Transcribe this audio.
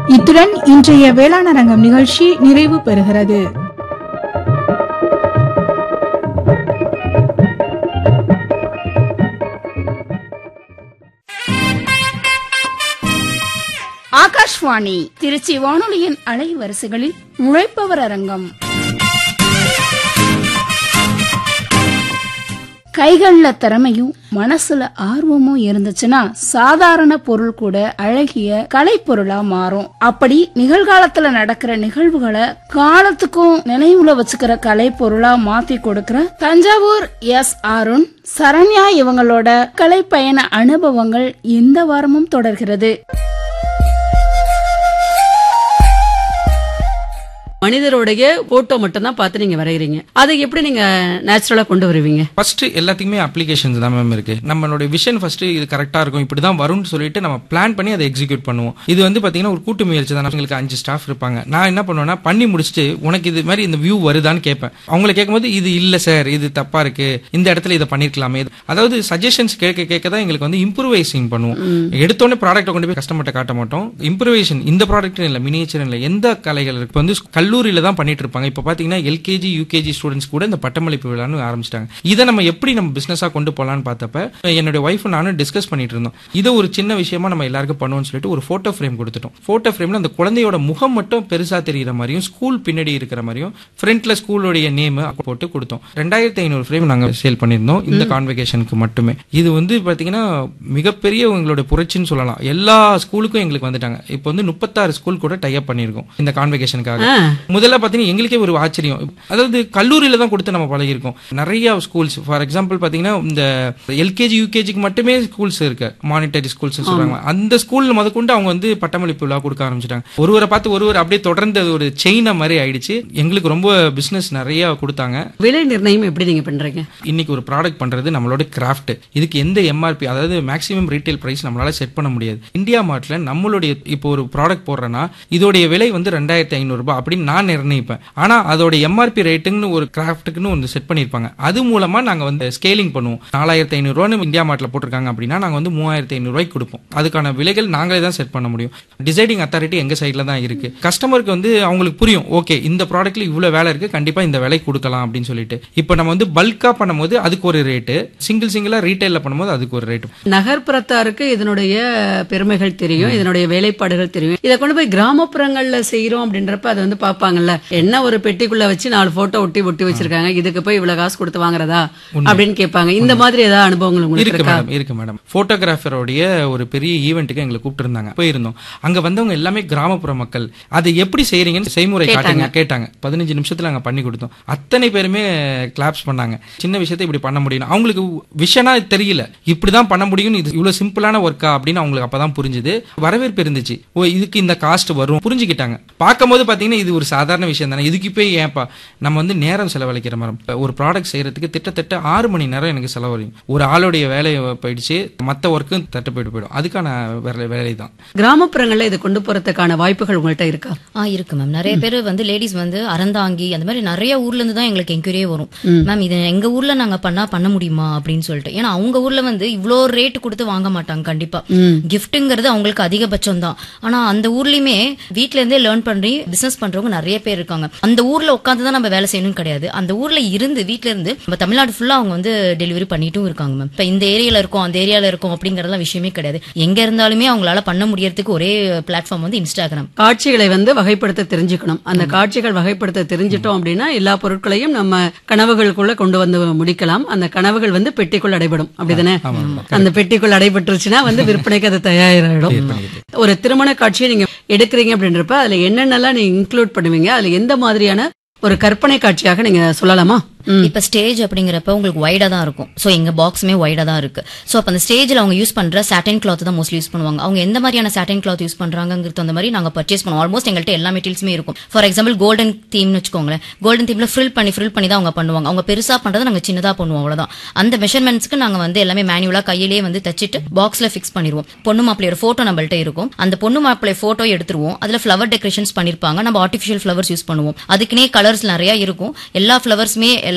இத்துடன் இன்றைய வேளாண் அரங்கம் நிகழ்ச்சி நிறைவு பெறுகிறது ஆகாஷ்வாணி திருச்சி வானொலியின் அலைவரிசைகளில் உழைப்பவர் அரங்கம் கைகள்ல திறமையும் மனசுல ஆர்வமும் இருந்துச்சுன்னா சாதாரண பொருள் கூட அழகிய கலைப்பொருளா மாறும் அப்படி நிகழ்காலத்துல நடக்கிற நிகழ்வுகளை காலத்துக்கும் நினைவுல வச்சுக்கிற கலைப்பொருளா மாத்தி கொடுக்கிற தஞ்சாவூர் எஸ் அருண் சரண்யா இவங்களோட கலைப்பயண அனுபவங்கள் இந்த வாரமும் தொடர்கிறது மனிதருடைய போட்டோ மட்டும் தான் பார்த்து நீங்க வரைகிறீங்க அதை எப்படி நீங்க நேச்சுரலா கொண்டு வருவீங்க ஃபர்ஸ்ட் எல்லாத்துக்குமே அப்ளிகேஷன்ஸ் தான் மேம் இருக்கு நம்மளுடைய விஷன் ஃபர்ஸ்ட் இது கரெக்டா இருக்கும் இப்படி தான் வரும்னு சொல்லிட்டு நம்ம பிளான் பண்ணி அதை எக்ஸிக்யூட் பண்ணுவோம் இது வந்து பாத்தீங்கன்னா ஒரு கூட்டு முயற்சி தான் எங்களுக்கு அஞ்சு ஸ்டாஃப் இருப்பாங்க நான் என்ன பண்ணுவேன்னா பண்ணி முடிச்சுட்டு உனக்கு இது மாதிரி இந்த வியூ வருதான்னு கேட்பேன் அவங்கள கேட்கும்போது இது இல்ல சார் இது தப்பா இருக்கு இந்த இடத்துல இதை பண்ணிருக்கலாமே அதாவது சஜஷன்ஸ் கேட்க கேட்க தான் எங்களுக்கு வந்து இம்ப்ரூவைசிங் பண்ணுவோம் எடுத்தோடனே ப்ராடக்ட்டை கொண்டு போய் கஸ்டமர்கிட்ட காட்ட மாட்டோம் இம்ப்ரூவேஷன் இந்த ப்ராடக்ட் இல்ல மினியேச்சர் இல்ல எந்த கலைகள் இருக்கு இப்ப வந்து கல்லூரியில தான் பண்ணிட்டு இருப்பாங்க இப்ப பாத்தீங்கன்னா எல்கேஜி யூகேஜி ஸ்டூடெண்ட்ஸ் கூட இந்த பட்டமளிப்பு விழான்னு ஆரம்பிச்சிட்டாங்க இதை நம்ம எப்படி நம்ம பிசினஸா கொண்டு போலாம்னு பார்த்தப்ப என்னுடைய ஒய்ஃப் நானும் டிஸ்கஸ் பண்ணிட்டு இருந்தோம் இதை ஒரு சின்ன விஷயமா நம்ம எல்லாருக்கும் பண்ணுவோம்னு சொல்லிட்டு ஒரு போட்டோ ஃப்ரேம் கொடுத்துட்டோம் போட்டோ ஃப்ரேம்ல அந்த குழந்தையோட முகம் மட்டும் பெருசா தெரியுற மாதிரியும் ஸ்கூல் பின்னாடி இருக்கிற மாதிரியும் ஃப்ரண்ட்ல ஸ்கூலோடைய நேம் போட்டு கொடுத்தோம் ரெண்டாயிரத்தி ஐநூறு ஃப்ரேம் நாங்க சேல் பண்ணியிருந்தோம் இந்த கான்வெகேஷனுக்கு மட்டுமே இது வந்து பாத்தீங்கன்னா மிகப்பெரிய உங்களுடைய புரட்சின்னு சொல்லலாம் எல்லா ஸ்கூலுக்கும் எங்களுக்கு வந்துட்டாங்க இப்போ வந்து முப்பத்தாறு ஸ்கூல் கூட டைப் பண்ணியிருக்கோம் இந்த கான்வெகேஷனுக்காக முதல்ல பாத்தீங்கன்னா எங்களுக்கே ஒரு ஆச்சரியம் அதாவது கல்லூரியில தான் கொடுத்து நம்ம பழகிருக்கோம் நிறைய ஸ்கூல்ஸ் ஃபார் எக்ஸாம்பிள் பாத்தீங்கன்னா இந்த எல்கேஜி யூகேஜிக்கு மட்டுமே ஸ்கூல்ஸ் இருக்கு மானிட்டரி ஸ்கூல்ஸ் சொல்றாங்க அந்த ஸ்கூல்ல முதற்கொண்டு அவங்க வந்து பட்டமளிப்பு விழா கொடுக்க ஆரம்பிச்சிட்டாங்க ஒருவரை பார்த்து ஒருவர் அப்படியே தொடர்ந்து அது ஒரு செயின மாதிரி ஆயிடுச்சு எங்களுக்கு ரொம்ப பிசினஸ் நிறைய கொடுத்தாங்க விலை நிர்ணயம் எப்படி நீங்க பண்றீங்க இன்னைக்கு ஒரு ப்ராடக்ட் பண்றது நம்மளோட கிராஃப்ட் இதுக்கு எந்த எம்ஆர்பி அதாவது மேக்ஸிமம் ரீட்டைல் பிரைஸ் நம்மளால செட் பண்ண முடியாது இந்தியா மார்ட்ல நம்மளுடைய இப்போ ஒரு ப்ராடக்ட் போடுறேன்னா இதோடைய விலை வந்து ரெண்டாயிரத்தி ஐநூறு ரூபாய் அப்படின்னு நான் நிர்ணயிப்பேன் ஆனா அதோட எம்ஆர்பி ரேட்டுன்னு ஒரு கிராஃப்ட்டுக்குன்னு ஒன்று செட் பண்ணிருப்பாங்க அது மூலமா நாங்க வந்து ஸ்கேலிங் பண்ணுவோம் நாலாயிரத்தி ஐநூறு ரூபான்னு இந்தியா மார்ட்ல போட்டிருக்காங்க அப்படின்னா நாங்க வந்து மூவாயிரத்தி ஐநூறு ரூபாய்க்கு கொடுப்போம் அதுக்கான விலைகள் நாங்களே தான் செட் பண்ண முடியும் டிசைடிங் அத்தாரிட்டி எங்க சைட்ல தான் இருக்கு கஸ்டமருக்கு வந்து அவங்களுக்கு புரியும் ஓகே இந்த ப்ராடக்ட்ல இவ்வளவு வேலை இருக்கு கண்டிப்பா இந்த விலை கொடுக்கலாம் அப்படின்னு சொல்லிட்டு இப்போ நம்ம வந்து பல்கா பண்ணும்போது அதுக்கு ஒரு ரேட்டு சிங்கிள் சிங்கிளா ரீட்டைல்ல பண்ணும்போது அதுக்கு ஒரு ரேட்டு நகர்ப்புறத்தாருக்கு இதனுடைய பெருமைகள் தெரியும் இதனுடைய வேலைப்பாடுகள் தெரியும் இதை கொண்டு போய் கிராமப்புறங்கள்ல செய்யறோம் அப்படின்றப்ப அதை வந்து பாப்பாங்கல்ல என்ன ஒரு பெட்டிக்குள்ள வச்சு நாலு போட்டோ ஒட்டி ஒட்டி வச்சிருக்காங்க இதுக்கு போய் இவ்வளவு காசு கொடுத்து வாங்குறதா அப்படின்னு கேட்பாங்க இந்த மாதிரி ஏதாவது அனுபவங்கள் உங்களுக்கு இருக்கு இருக்கா மேடம் இருக்கு மேடம் போட்டோகிராஃபருடைய ஒரு பெரிய ஈவெண்ட்டுக்கு எங்களை கூப்பிட்டு போயிருந்தோம் அங்க வந்தவங்க எல்லாமே கிராமப்புற மக்கள் அதை எப்படி செய்றீங்கன்னு செய்முறை காட்டுங்க கேட்டாங்க பதினஞ்சு நிமிஷத்துல அங்க பண்ணி கொடுத்தோம் அத்தனை பேருமே கிளாப்ஸ் பண்ணாங்க சின்ன விஷயத்தை இப்படி பண்ண முடியும் அவங்களுக்கு விஷனா தெரியல இப்படிதான் பண்ண முடியும்னு இது இவ்வளவு சிம்பிளான ஒர்க்கா அப்படின்னு அவங்களுக்கு அப்பதான் புரிஞ்சுது வரவேற்பு இருந்துச்சு ஓ இதுக்கு இந்த காஸ்ட் வரும் புரிஞ்சுக்கிட்டாங்க பார்க்கும்போது பாத்தீங்கன்னா இது ஒரு சாதாரண விஷயம் தானே இதுக்கு போய் ஏன்பா நம்ம வந்து நேரம் செலவழிக்கிற மாதிரி ஒரு ப்ராடக்ட் செய்யறதுக்கு திட்டத்தட்ட ஆறு மணி நேரம் எனக்கு செலவழியும் ஒரு ஆளுடைய வேலை போயிடுச்சு மத்த ஒர்க்கும் தட்டு போயிட்டு போயிடும் அதுக்கான வேலை வேலை தான் கிராமப்புறங்கள்ல இதை கொண்டு போறதுக்கான வாய்ப்புகள் உங்கள்ட்ட இருக்கா ஆ இருக்கு மேம் நிறைய பேர் வந்து லேடிஸ் வந்து அறந்தாங்கி அந்த மாதிரி நிறைய ஊர்ல இருந்து தான் எங்களுக்கு என்கொயரியே வரும் மேம் இது எங்க ஊர்ல நாங்க பண்ணா பண்ண முடியுமா அப்படின்னு சொல்லிட்டு ஏன்னா அவங்க ஊர்ல வந்து இவ்ளோ ரேட் கொடுத்து வாங்க மாட்டாங்க கண்டிப்பா கிஃப்ட்டுங்கிறது அவங்களுக்கு அதிகபட்சம் தான் ஆனா அந்த ஊர்லயுமே வீட்ல இருந்தே லேர்ன் பண்ணி பிசினஸ் பண்றவங்க நிறைய பேர் இருக்காங்க அந்த ஊர்ல உட்காந்து தான் நம்ம வேலை செய்யணும்னு கிடையாது அந்த ஊர்ல இருந்து வீட்ல இருந்து நம்ம தமிழ்நாடு ஃபுல்லா அவங்க வந்து டெலிவரி பண்ணிட்டும் இருக்காங்க மேம் இப்ப இந்த ஏரியால இருக்கோம் அந்த ஏரியால இருக்கோம் அப்படிங்கறதெல்லாம் விஷயமே கிடையாது எங்க இருந்தாலுமே அவங்களால பண்ண முடியறதுக்கு ஒரே பிளாட்ஃபார்ம் வந்து இன்ஸ்டாகிராம் காட்சிகளை வந்து வகைப்படுத்த தெரிஞ்சுக்கணும் அந்த காட்சிகள் வகைப்படுத்த தெரிஞ்சிட்டோம் அப்படின்னா எல்லா பொருட்களையும் நம்ம கனவுகளுக்குள்ள கொண்டு வந்து முடிக்கலாம் அந்த கனவுகள் வந்து பெட்டிக்குள் அடைபடும் அப்படிதானே அந்த பெட்டிக்குள் அடைபட்டுருச்சுன்னா வந்து விற்பனைக்கு அது தயாராகிடும் ஒரு திருமண காட்சியை நீங்க எடுக்கிறீங்க அப்படின்றப்ப அதுல என்னென்னலாம் நீங்க இன்க்ளூட் பண்ணுவீங்க அதுல எந்த மாதிரியான ஒரு கற்பனை காட்சியாக நீங்க சொல்லலாமா ம். இப்ப ஸ்டேஜ் அப்படிங்கிறப்ப உங்களுக்கு வைடா தான் இருக்கும் சோ எங்க பாக்ஸுமே வைடா தான் இருக்கு சோ அப்ப அந்த ஸ்டேஜ்ல அவங்க யூஸ் பண்ற சாட்டின் கிளாத் தான் மோஸ்ட்லி யூஸ் பண்ணுவாங்க அவங்க எந்த மாதிரியான சாட்டின் கிளாத் யூஸ் பண்றாங்கிறது அந்த மாதிரி நாங்க பர்ச்சேஸ் பண்ணுவோம் ஆல்மோஸ்ட் எங்கள்கிட்ட எல்லா மெட்டீரியல்ஸுமே இருக்கும் ஃபார் எக்ஸாம்பிள் கோல்டன் தீம்னு வச்சுக்கோங்களேன் கோல்டன் தீம்ல ஃபில் பண்ணி ஃபில் பண்ணி தான் அவங்க பண்ணுவாங்க அவங்க பெருசா பண்றதை நாங்க சின்னதா பண்ணுவோம் அவ்வளவுதான் அந்த மெஷர்மெண்ட்ஸ்க்கு நாங்க வந்து எல்லாமே மேனுவலா கையிலேயே வந்து தச்சிட்டு பாக்ஸ்ல ஃபிக்ஸ் பண்ணிடுவோம் பொண்ணு மாப்பிள்ளையோட போட்டோ நம்மள்ட்ட இருக்கும் அந்த பொண்ணு மாப்பிள்ளை போட்டோ எடுத்துருவோம் அதுல ஃபிளவர் டெக்கரேஷன்ஸ் பண்ணிருப்பாங்க நம்ம ஆர்டிஃபிஷியல் ஃபிளவர்ஸ் யூஸ் பண்ணுவோம் அதுக்குனே கலர்ஸ் நிறைய இருக்கும் எல்லா ஃபிளவர்ஸுமே